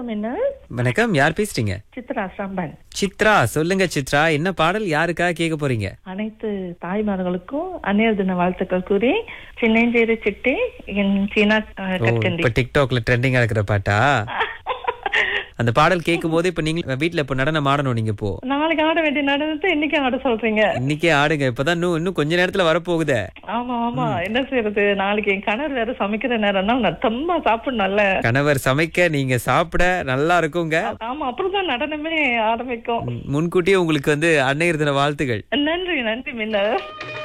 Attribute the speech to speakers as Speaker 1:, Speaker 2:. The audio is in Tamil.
Speaker 1: வணக்கம் என்ன
Speaker 2: வணக்கம் யார் பேசுறீங்க
Speaker 1: சித்ரா சம்பன்
Speaker 2: சித்ரா சொல்லுங்க சித்ரா என்ன பாடல் யாருக்காக கேட்க போறீங்க
Speaker 1: அனைத்து தாய்மார்களுக்கும் அந்நியர் தின வாழ்த்துக்கள் கூறி சின்னஞ்சேரி சிட்டி என் சீனா அஹ்,
Speaker 2: ஓ
Speaker 1: கற்கண்டி
Speaker 2: இப்ப டிக்டாக்ல ட்ரெண்டிங்கா இருக்கிற பாட்டா அந்த பாடல் கேட்கும் போது இப்ப நீங்க வீட்ல இப்ப நடனம் ஆடணும் நீங்க இப்போ
Speaker 1: நாளைக்கு ஆட வேண்டிய நடனத்தை இன்னைக்கு ஆட சொல்றீங்க
Speaker 2: இன்னைக்கே ஆடுங்க இப்பதான் இன்னும் இன்னும் கொஞ்ச நேரத்துல வரப்போகுதே
Speaker 1: ஆமா ஆமா என்ன செய்யறது நாளைக்கு என் கணவர் வேற சமைக்கிற நேரம்னா நான் தம்மா சாப்பிடணும்ல
Speaker 2: கணவர் சமைக்க நீங்க சாப்பிட நல்லா இருக்குங்க
Speaker 1: ஆமா அப்புறம் தான் நடனமே ஆரம்பிக்கும்
Speaker 2: முன்கூட்டியே உங்களுக்கு வந்து அன்னையர் தின வாழ்த்துகள்
Speaker 1: நன்றி நன்றி மின்ன